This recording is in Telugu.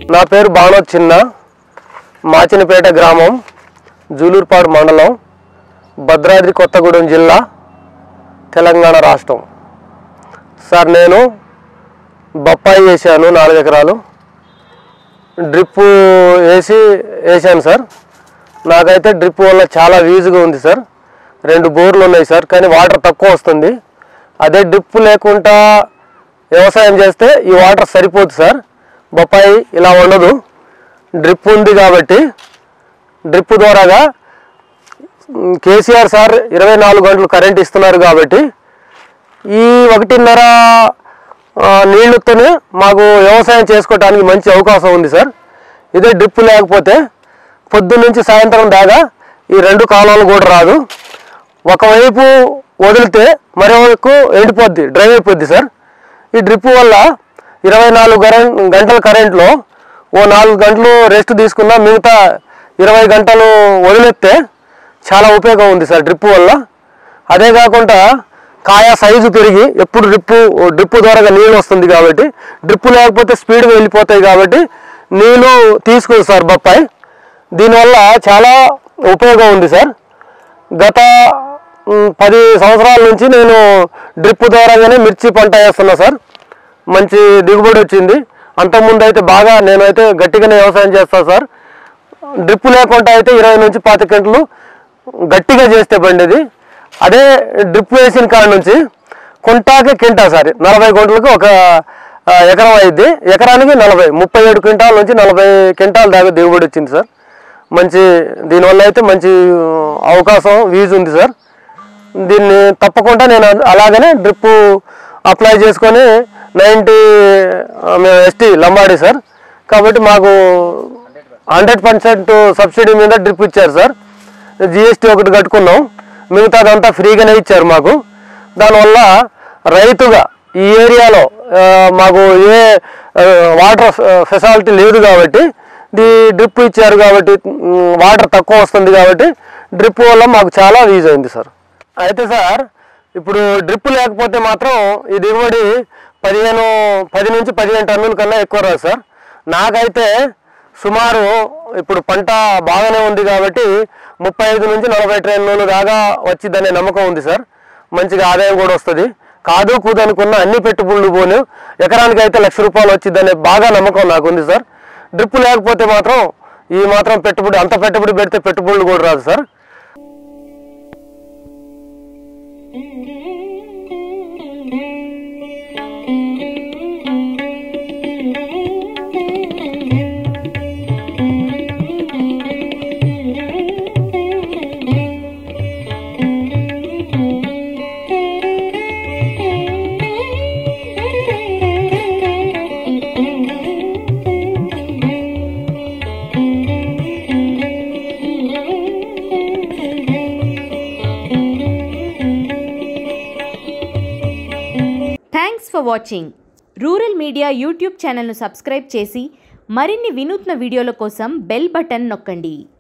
నా పేరు బాణోత్ చిన్న మాచినపేట గ్రామం జూలూరుపాడు మండలం భద్రాద్రి కొత్తగూడెం జిల్లా తెలంగాణ రాష్ట్రం సార్ నేను బొప్పాయి వేసాను నాలుగు ఎకరాలు డ్రిప్ వేసి వేసాను సార్ నాకైతే డ్రిప్ వల్ల చాలా వీజుగా ఉంది సార్ రెండు బోర్లు ఉన్నాయి సార్ కానీ వాటర్ తక్కువ వస్తుంది అదే డ్రిప్ లేకుండా వ్యవసాయం చేస్తే ఈ వాటర్ సరిపోదు సార్ బొప్పాయి ఇలా ఉండదు డ్రిప్ ఉంది కాబట్టి డ్రిప్ ద్వారాగా మ్, కేసీఆర్ సార్ ఇరవై నాలుగు గంటలు కరెంట్ ఇస్తున్నారు కాబట్టి ఈ ఒకటిన్నర ఆ, నీళ్ళతోనే మాకు వ్యవసాయం చేసుకోవడానికి మంచి అవకాశం ఉంది సార్ ఇదే డ్రిప్ లేకపోతే పొద్దున్న నుంచి సాయంత్రం దాకా ఈ రెండు కాలాలు కూడా రాదు ఒకవైపు వదిలితే మరోవైపు ఎండిపోద్ది డ్రై అయిపోద్ది సార్ ఈ డ్రిప్ వల్ల ఇరవై నాలుగు గరం- గంటల కరెంట్లో ఓ నాలుగు గంటలు రెస్ట్ తీసుకున్నా మిగతా ఇరవై గంటలు వదిలేస్తే చాలా ఉపయోగం ఉంది సార్ డ్రిప్ వల్ల అదే కాకుండా కాయ సైజు పెరిగి ఎప్పుడు డ్రిప్పు డ్రిప్ ద్వారా నీళ్ళు వస్తుంది కాబట్టి డ్రిప్ లేకపోతే స్పీడ్గా వెళ్ళిపోతాయి కాబట్టి నీళ్ళు తీసుకోదు సార్ బొప్పాయి దీనివల్ల చాలా ఉపయోగం ఉంది సార్ గత మ్, పది సంవత్సరాల నుంచి నేను డ్రిప్ ద్వారాగానే మిర్చి పంట వేస్తున్నా సార్ మంచి దిగుబడి వచ్చింది అంతకుముందు అయితే బాగా నేనైతే గట్టిగానే వ్యవసాయం చేస్తాను సార్ డ్రిప్ లేకుండా అయితే ఇరవై నుంచి పాతి గంటలు గట్టిగా చేస్తే బండిది అదే డ్రిప్ వేసిన కాడ నుంచి కుంటాకి కింటా సార్ నలభై గుంటలకు ఒక ఆ, ఎకరం అయింది ఎకరానికి నలభై ముప్పై ఏడు క్వింటాల నుంచి నలభై క్వింటాల దాకా దిగుబడి వచ్చింది సార్ మంచి దీనివల్ల అయితే మంచి అవకాశం వీజ్ ఉంది సార్ దీన్ని తప్పకుండా నేను అలాగనే డ్రిప్ అప్లై చేసుకొని నైంటీ మేము ఎస్టీ లంబాడి సార్ కాబట్టి మాకు హండ్రెడ్ పర్సెంట్ సబ్సిడీ మీద డ్రిప్ ఇచ్చారు సార్ జిఎస్టీ ఒకటి కట్టుకున్నాం మిగతాదంతా ఫ్రీగానే ఇచ్చారు మాకు దానివల్ల రైతుగా ఈ ఏరియాలో ఆ, మాకు ఏ ఆ, వాటర్ ఫెసిలిటీ లేదు కాబట్టి ది డ్రిప్ ఇచ్చారు కాబట్టి మ్, వాటర్ తక్కువ వస్తుంది కాబట్టి డ్రిప్ వల్ల మాకు చాలా యూజ్ అయింది సార్ అయితే సార్ ఇప్పుడు డ్రిప్ లేకపోతే మాత్రం ఈ దిగుబడి పదిహేను పది నుంచి పదిహేను టన్నుల కన్నా ఎక్కువ రాదు సార్ నాకైతే సుమారు ఇప్పుడు పంట బాగానే ఉంది కాబట్టి ముప్పై ఐదు నుంచి నలభై టన్నులు దాకా వచ్చిద్దనే నమ్మకం ఉంది సార్ మంచిగా ఆదాయం కూడా వస్తుంది కాదు కూదనుకున్న అన్ని పెట్టుబడులు పోను ఎకరానికి అయితే లక్ష రూపాయలు వచ్చిద్దనే బాగా నమ్మకం నాకు ఉంది సార్ డ్రిప్ లేకపోతే మాత్రం ఈ మాత్రం పెట్టుబడి అంత పెట్టుబడి పెడితే పెట్టుబడులు కూడా రాదు sir thanks for watching rural media YouTube ఛానల్ను సబ్స్క్రైబ్ చేసి మరిన్ని వినూత్న వీడియోల కోసం బెల్ బటన్ నొక్కండి